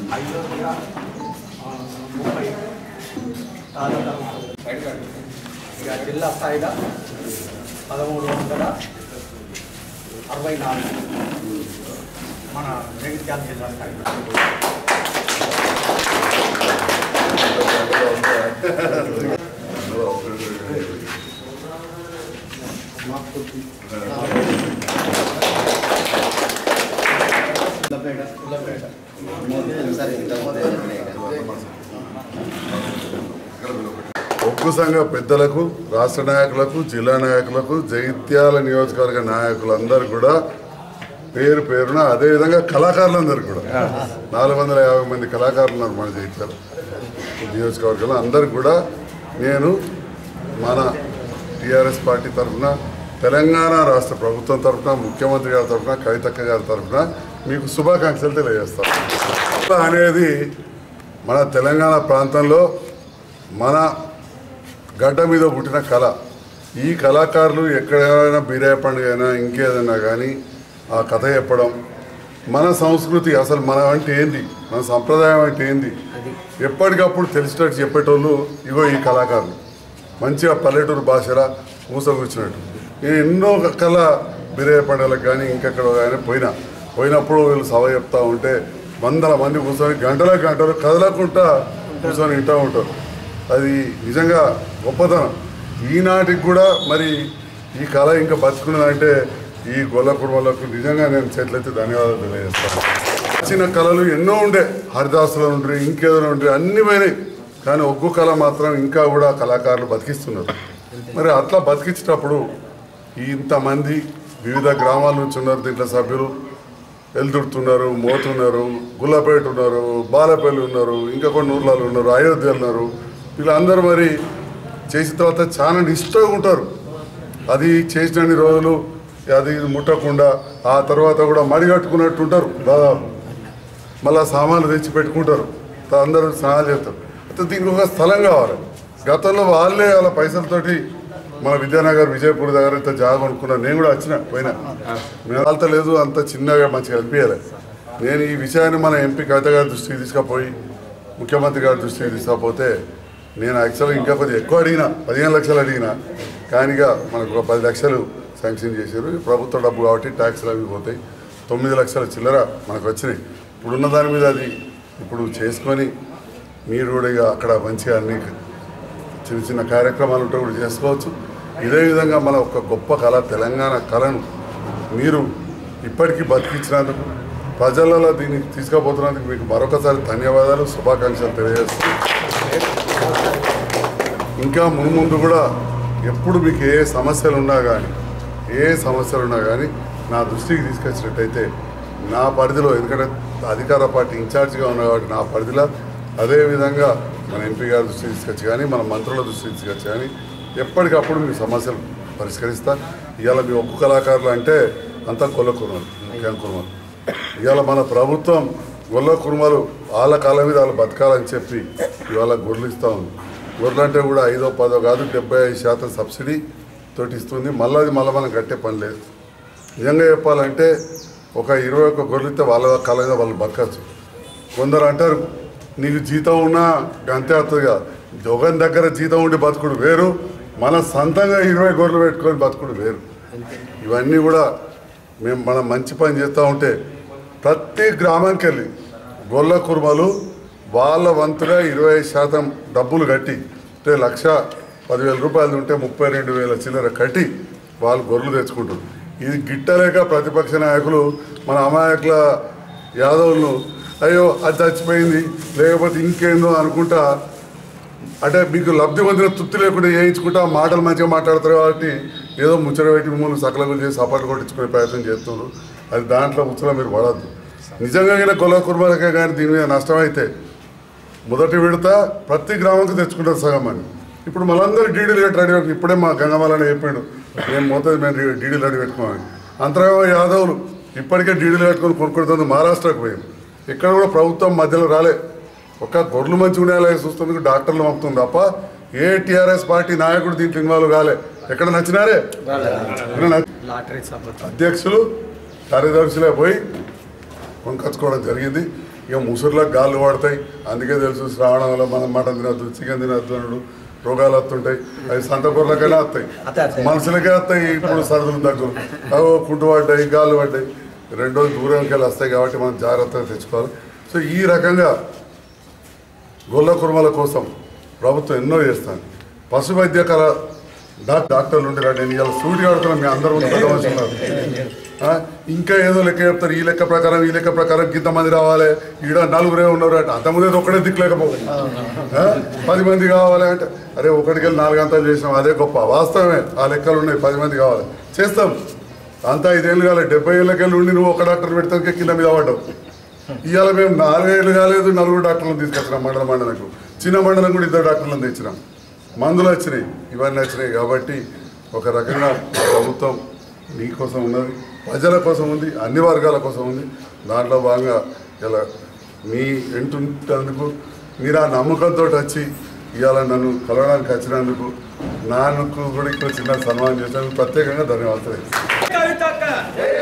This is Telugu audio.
ఐదు వందల ఆ, ముప్పై తాజా ఇక జిల్లా స్థాయిగా పదమూడు వందల అరవై నాలుగు మన జగిత్యాల జిల్లా స్థాయిలో ఒగ్గు సంఘ పెద్దలకు రాష్ట్ర నాయకులకు జిల్లా నాయకులకు జైత్యాల నియోజకవర్గ నాయకులందరూ కూడా పేరు పేరున అదేవిధంగా కళాకారులందరూ కూడా నాలుగు వందల యాభై మంది కళాకారులు ఉన్నారు మన జైత్యాల నియోజకవర్గంలో అందరు కూడా నేను మన టీఆర్ఎస్ పార్టీ తరఫున తెలంగాణ రాష్ట్ర ప్రభుత్వం తరఫున ముఖ్యమంత్రి గారి తరఫున కవితక్క గారి తరఫున మీకు శుభాకాంక్షలు తెలియజేస్తాను అనేది మన తెలంగాణ ప్రాంతంలో మన గడ్డ మీద పుట్టిన కళ ఈ కళాకారులు ఎక్కడైనా బీరాయ పండుగ అయినా ఇంకేదైనా కానీ ఆ కథ చెప్పడం మన సంస్కృతి అసలు మన అంటే ఏంది మన సంప్రదాయం అంటే ఏంది ఎప్పటికప్పుడు తెలిసినట్టు చెప్పేటోళ్ళు ఇగో ఈ కళాకారులు మంచిగా పల్లెటూరు భాషల మూసకూర్చున్నట్టు నేను ఎన్నో కళ బీరయ్య పండుగలకు కానీ ఇంకెక్కడ కానీ పోయినా పోయినప్పుడు వీళ్ళు సభ చెప్తా ఉంటే వందల మంది కూర్చొని గంటల గంటలు కదలకుండా కూర్చొని వింటూ ఉంటారు అది నిజంగా గొప్పతనం ఈనాటికి కూడా మరి ఈ కళ ఇంకా బతుకున్నదంటే ఈ గొల్ల కుటుంబాలకు నిజంగా నేను చేతులైతే ధన్యవాదాలు తెలియజేస్తాను చిన్న కళలు ఎన్నో ఉండే హరిదాసులు ఉండ్రి ఇంకేదైనా ఉండ్రి అన్ని పోయినాయి కానీ ఒగ్గు కళ మాత్రం ఇంకా కూడా కళాకారులు బతికిస్తున్నారు మరి అట్లా బతికించేటప్పుడు ఇంతమంది వివిధ గ్రామాల నుంచి ఉన్నారు దీంట్లో సభ్యులు వెళ్తుడుతున్నారు మోతున్నారు గుల్లపేట ఉన్నారు బాలపల్లి ఉన్నారు ఇంకా కొన్ని ఊర్లలో ఉన్నారు అయోధ్య ఉన్నారు వీళ్ళందరూ మరి చేసిన తర్వాత చాలా నిష్ఠగా ఉంటారు అది చేసినన్ని రోజులు అది ఇది ముట్టకుండా ఆ తర్వాత కూడా మడిగట్టుకున్నట్టు ఉంటారు దాదాపు మళ్ళీ సామాన్లు తెచ్చి పెట్టుకుంటారు త- అందరూ స్నానాలు చేస్తారు అయితే దీనికి ఒక స్థలం కావాలి గతంలో వాళ్ళే వాళ్ళ పైసలతోటి మన విద్యానగర్ విజయపూర్ దగ్గర ఇంత జాగా కొనుక్కున్నాను నేను కూడా వచ్చిన పోయినా నేను వాళ్ళతో లేదు అంత చిన్నగా మంచిగా అనిపించలే నేను ఈ విషయాన్ని మన ఎంపీ కవిత గారి దృష్టికి తీసుకుపోయి ముఖ్యమంత్రి గారి దృష్టికి తీసుకపోతే నేను యాక్చువల్గా ఇంకా కొద్దిగా ఎక్కువ అడిగిన పదిహేను లక్షలు అడిగిన కానీ ఇక మనకు ఒక పది లక్షలు శాంక్షన్ చేశారు ఈ ప్రభుత్వ డబ్బు కాబట్టి ట్యాక్స్లు అవి పోతాయి తొమ్మిది లక్షల చిల్లర మనకు వచ్చినాయి ఇప్పుడున్న దాని మీద అది ఇప్పుడు చేసుకొని మీరు కూడా ఇక అక్కడ మంచిగా అన్ని చిన్న చిన్న కార్యక్రమాలు ఉంటే కూడా చేసుకోవచ్చు ఇదే విధంగా మన ఒక గొప్ప కళ తెలంగాణ కళను మీరు ఇప్పటికీ బతికించినందుకు ప్రజలలో దీన్ని తీసుకుపోతున్నందుకు మీకు మరొకసారి ధన్యవాదాలు శుభాకాంక్షలు తెలియజేస్తున్నాను ఇంకా మున్ముందు కూడా ఎప్పుడు మీకు ఏ సమస్యలు ఉన్నా కానీ ఏ సమస్యలు ఉన్నా కానీ నా దృష్టికి తీసుకొచ్చినట్టయితే నా పరిధిలో ఎందుకంటే అధికార పార్టీ ఇన్ఛార్జిగా ఉన్నా కాబట్టి నా పరిధిలో అదేవిధంగా మన ఎంపీ గారి దృష్టికి తీసుకొచ్చి కానీ మన మంత్రుల దృష్టికి తీసుకొచ్చి కానీ ఎప్పటికప్పుడు మీ సమస్యలు పరిష్కరిస్తా ఇవాళ మీ ఒక్కు కళాకారులు అంటే అంతా కొల్ల కుర్మలు ముఖ్యం కుర్మలు ఇవాళ మన ప్రభుత్వం గొల్ల కుర్మలు వాళ్ళ కాలం మీద వాళ్ళు బతకాలని చెప్పి ఇవాళ గొర్రెలు ఇస్తూ ఉంది గొర్రెలు అంటే కూడా ఐదో పదో కాదు డెబ్బై ఐదు శాతం సబ్సిడీ తోటి ఇస్తుంది మళ్ళీ అది మళ్ళీ మనం కట్టే పని లేదు నిజంగా చెప్పాలంటే ఒక ఇరవై ఒక్క గొర్రెలు ఇస్తే వాళ్ళ కాలం మీద వాళ్ళు బతకచ్చు కొందరు అంటారు నీకు జీతం ఉన్నా అంతే అవుతుందిగా ఒకరి దగ్గర జీతం ఉండి బతుకుడు వేరు మన సొంతంగా ఇరవై గొర్రెలు పెట్టుకొని బతుకుడు వేరు ఇవన్నీ కూడా మేము మనం మంచి పని చేస్తూ ఉంటే ప్రతి గ్రామానికి వెళ్ళి గొల్ల కుర్మలు వాళ్ళ వంతుగా ఇరవై ఐదు శాతం డబ్బులు కట్టి అంటే లక్ష పదివేల రూపాయలు ఉంటే ముప్పై రెండు వేల చిల్లర కట్టి వాళ్ళు గొర్రెలు తెచ్చుకుంటారు ఇది గిట్టలేక ప్రతిపక్ష నాయకులు మన అమాయకుల యాదవులను అయ్యో అది చచ్చిపోయింది లేకపోతే ఇంకేందో అనుకుంటా అంటే మీకు లబ్ధి పొందిన తృప్తి లేకుండా చేయించుకుంటా మాటలు మంచిగా మాట్లాడతారు కాబట్టి ఏదో ముచ్చట పెట్టి మిమ్మల్ని సకలం చేసి సపాటు కొట్టించుకునే ప్రయత్నం చేస్తున్నారు అది దాంట్లో ముచ్చట మీరు పడద్దు నిజంగా అయినా గొల్ల కుర్బాలకే కానీ దీని మీద నష్టమైతే మొదటి విడత ప్రతి గ్రామంకి తెచ్చుకుంటారు సగం అని ఇప్పుడు మనందరూ డీడీలు కట్టి రెడీ పెట్టుకుని ఇప్పుడే మా గంగమాలని చెప్పాడు మేము మొత్తం మేము డీడీలు రెడీ పెట్టుకోమని అంతరేమో యాదవులు ఇప్పటికే డీడీలు కట్టుకొని కొనుక్కుంటుంది మహారాష్ట్రకు పోయింది ఇక్కడ కూడా ప్రభుత్వం మధ్యలో రాలే ఒక్క గొర్రెలు మంచిగా ఉండేలా చూస్తుంది డాక్టర్లు పంపుతుంది తప్ప ఏ టీఆర్ఎస్ పార్టీ నాయకుడు దీంట్లో ఇన్వాల్వ్ కాలే ఎక్కడ నచ్చినారే ఎక్కడ నచ్చ- లాటరీ సభ అధ్యక్షులు కార్యదర్శులే పోయి కొనుకొచ్చుకోవడం జరిగింది ఇక ముసురులకు గాళ్ళు పడతాయి అందుకే తెలుసు శ్రావణం వల్ల మనం మటన్ తినద్దు చికెన్ తినద్దు అనుడు రోగాలు వస్తుంటాయి అవి సంతకూరలకైనా వస్తాయి అత్తే, అత్తే. మనుషులకే వస్తాయి ఇప్పుడు సరదులు దగ్గర అవి కుంటు పడ్డాయి గాళ్ళు పడ్డాయి రెండు రోజులు దూరంకి వెళ్ళి వస్తాయి కాబట్టి మనం జాగ్రత్తగా తెచ్చుకోవాలి సో ఈ రకంగా గొల్ల కుర్మల కోసం ప్రభుత్వం ఎన్నో చేస్తాను పశు వైద్యకర డాక్ డాక్టర్లు ఉంటే నేను ఇలా సూటి ఆడుతున్నాను మీ అందరూ ముందు పెద్ద మనుషులు ఉన్నారు. ఆ, ఇంకా ఏదో లెక్క చెప్తారు ఈ లెక్క ప్రకారం ఈ లెక్క ప్రకారం ఇంతమంది రావాలి ఈడ నలుగురే ఉన్నారు అంటే అంతమంది ఒక్కడే దిక్కులేకపోతే పది మంది కావాలి అంటే అరే ఒకటికి వెళ్ళి నాలుగు అంతాలు చేసినాం అదే గొప్ప వాస్తవమే ఆ లెక్కలు ఉన్నాయి పది మంది కావాలి చేస్తాం అంతా ఐదేళ్ళు కాలేదు డెబ్బై ఏళ్ళకి వెళ్ళి ఉండి నువ్వు ఒక డాక్టర్ పెడితే కింద మీద పడ్డావు ఇవాళ మేము నాలుగేళ్ళు కాలేదు నలుగురు డాక్టర్లను తీసుకొచ్చినాం మండల మండలకు చిన్న మండలం కూడా ఇద్దరు డాక్టర్లను తెచ్చినాం మందులు వచ్చినాయి ఇవన్నీ వచ్చినాయి కాబట్టి ఒక రకంగా ప్రభుత్వం మీకోసం ఉన్నది ప్రజల కోసం ఉంది అన్ని వర్గాల కోసం ఉంది దాంట్లో భాగంగా ఇలా మీ ఎంటుంటందుకు మీరు ఆ నమ్మకంతో వచ్చి ఇవాళ నన్ను కలవడానికి వచ్చినందుకు నాకు కూడా ఇక్కడ చిన్న సన్మానం చేసినందుకు ప్రత్యేకంగా ధన్యవాదాలు కవితక్క